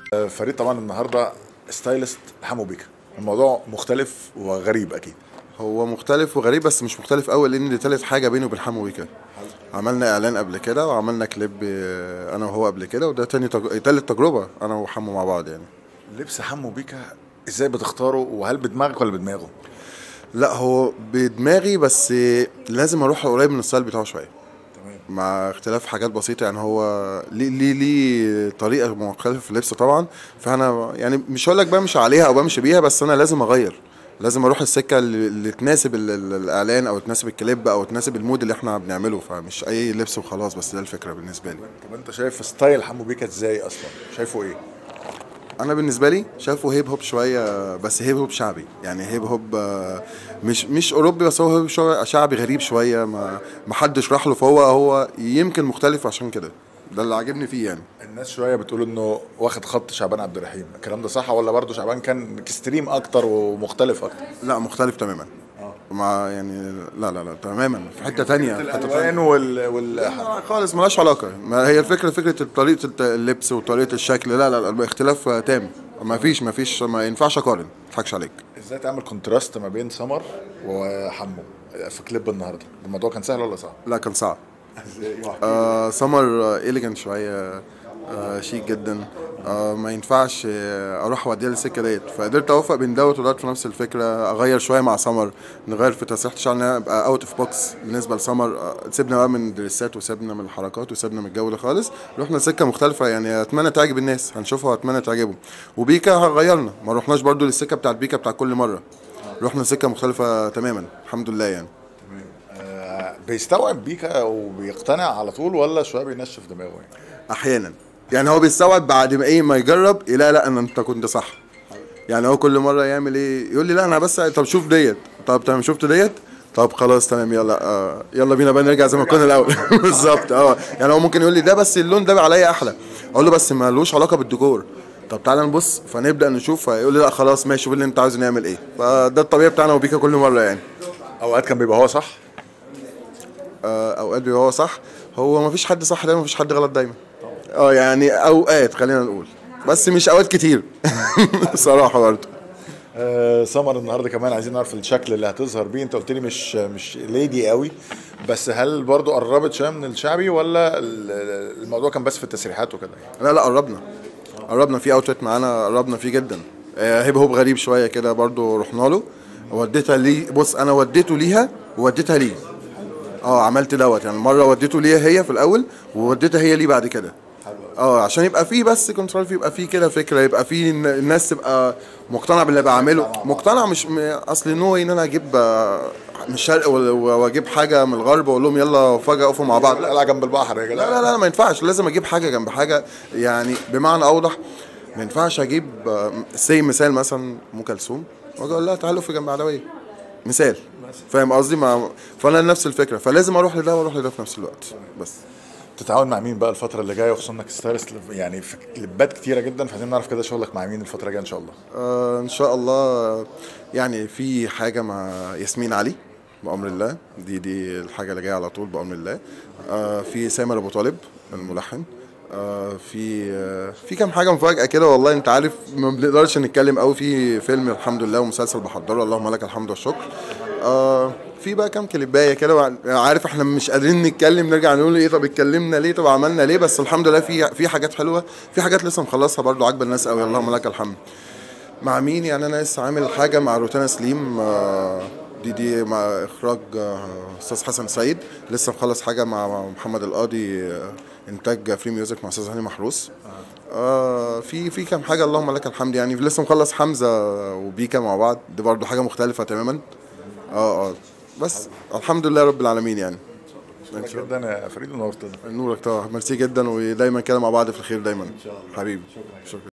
فريد طبعا النهارده ستايلست حمو بيكا الموضوع مختلف وغريب اكيد هو مختلف وغريب بس مش مختلف قوي لان دي تالت حاجه بيني وبين حمو بيكا عملنا اعلان قبل كده وعملنا كليب آه، انا وهو قبل كده وده تاني تج... تالت تجربه انا وحمو مع بعض يعني لبس حمو بيكا ازاي بتختاره وهل بدماغك ولا بدماغه لا هو بدماغي بس آه، لازم اروح قريب من الستايل بتاعه شويه تمام مع اختلاف حاجات بسيطه يعني هو ليه ليه ليه طريقه مختلفه في اللبس طبعا فانا يعني مش هقول لك بمشي عليها او بمشي بيها بس انا لازم اغير لازم اروح السكه اللي اللي تناسب ال- ال- الاعلان او تناسب الكليب او تناسب المود اللي احنا بنعمله فمش اي لبس وخلاص بس ده الفكره بالنسبه لي طب انت شايف ستايل حمو بيكا ازاي اصلا شايفه ايه انا بالنسبه لي شايفه هيب هوب شويه بس هيب هوب شعبي يعني هيب هوب آه، مش مش اوروبي بس هو هيب شوية شعبي غريب شويه ما ما حدش راح له فهو هو يمكن مختلف عشان كده ده اللي عاجبني فيه يعني الناس شويه بتقول انه واخد خط شعبان عبد الرحيم الكلام ده صح ولا برضه شعبان كان اكستريم اكتر ومختلف اكتر لا مختلف تماما مع يعني لا لا لا تماما في حته تانية في حته الالوان تانية وال, وال... لا خالص ملهاش علاقه ما هي الفكره فكره طريقه الت- اللبس وطريقه الشكل لا لا لا اختلاف تام ما فيش ما فيش ما ينفعش اقارن ما اضحكش عليك ازاي تعمل كونتراست ما بين سمر وحمو في كليب النهارده الموضوع كان سهل ولا صعب لا كان صعب ازاي آه سمر اليجنت شويه آه شيك جدا آه ما ينفعش آه اروح اوديها للسكه ديت فقدرت اوفق بين دوت ودوت في نفس الفكره اغير شويه مع سمر نغير في تسريحه الشعر ان انا ابقى اوت اوف بوكس بالنسبه لسمر آه سيبنا بقى من الدريسات وسيبنا من الحركات وسيبنا من الجو ده خالص رحنا سكه مختلفه يعني اتمنى تعجب الناس هنشوفها واتمنى تعجبهم وبيكا غيرنا ما رحناش برضو للسكه بتاعت بيكا بتاع كل مره رحنا سكه مختلفه تماما الحمد لله يعني آه، بيستوعب بيكا وبيقتنع على طول ولا شويه بينشف دماغه يعني احيانا يعني هو بيستوعب بعد ما ايه ما يجرب إيه لا لا انا انت كنت صح يعني هو كل مره يعمل ايه يقول لي لا انا بس طب شوف ديت طب تمام شفت ديت طب خلاص تمام يلا آه يلا بينا بقى نرجع زي ما كنا الاول بالظبط اه يعني هو ممكن يقول لي ده بس اللون ده عليا احلى اقول له بس ما لوش علاقه بالديكور طب تعالى نبص فنبدا نشوف فيقول لي لا خلاص ماشي شوف اللي انت عاوز نعمل ايه فده الطبيعي بتاعنا وبيكا كل مره يعني اوقات كان بيبقى هو صح آه، اوقات بيبقى هو صح هو ما فيش حد صح دايما ما فيش حد غلط دايما اه يعني اوقات خلينا نقول بس مش اوقات كتير صراحه برضه آه سمر النهارده كمان عايزين نعرف الشكل اللي هتظهر بيه انت قلت لي مش مش ليدي قوي بس هل برضو قربت شويه من الشعبي ولا ال- الموضوع كان بس في التسريحات وكده يعني لا لا قربنا قربنا في اوتفيت معانا قربنا فيه جدا آه، هيب هوب غريب شويه كده برضه رحنا له وديتها ليه بص انا وديته ليها ووديتها ليه اه عملت دوت يعني مره وديته ليها هي في الاول ووديتها هي ليه بعد كده اه عشان يبقى فيه بس كنترول يبقى فيه كده فكره يبقى فيه إن الناس تبقى مقتنعه باللي بعمله مقتنع مش م- اصل نو ان انا اجيب آه، من الشرق و- واجيب حاجه من الغرب واقول لهم يلا فجاه اقفوا مع بعض لا لا جنب البحر يا لا جدع لا لا ما ينفعش لازم اجيب حاجه جنب حاجه يعني بمعنى اوضح ما ينفعش اجيب سي مثال مثلا ام كلثوم واجي اقول لها تعالوا في جنب عدويه مثال فاهم قصدي ما فانا نفس الفكره فلازم اروح لده واروح لده في نفس الوقت بس تتعاون مع مين بقى الفتره اللي جايه وخصوصا انك ستايلست يعني في كليبات كتيره جدا فعايزين نعرف كده شغلك مع مين الفتره الجايه ان شاء الله آه ان شاء الله يعني في حاجه مع ياسمين علي بامر الله دي دي الحاجه اللي جايه على طول بامر الله آه في سامر ابو طالب الملحن آه في آه في كام حاجه مفاجاه كده والله انت عارف ما بنقدرش نتكلم قوي في فيلم الحمد لله ومسلسل بحضره اللهم لك الحمد والشكر آه في بقى كام كليبايه كده وع- عارف احنا مش قادرين نتكلم نرجع نقول ايه طب اتكلمنا ليه طب عملنا ليه بس الحمد لله في في حاجات حلوه في حاجات لسه مخلصها برضو عاجبه الناس قوي اللهم لك الحمد مع مين يعني انا لسه عامل حاجه مع روتانا سليم آه، دي دي مع اخراج آه، استاذ حسن سيد لسه مخلص حاجه مع محمد القاضي آه، انتاج فري ميوزك مع استاذ هاني محروس آه في في كام حاجه اللهم لك الحمد يعني لسه مخلص حمزه وبيكا مع بعض دي برضو حاجه مختلفه تماما اه اه بس الحمد لله رب العالمين يعني شكرا جدا يا فريد ونورتنا نورك طبعا ميرسي جدا ودايما كده مع بعض في الخير دايما حبيبي شكرا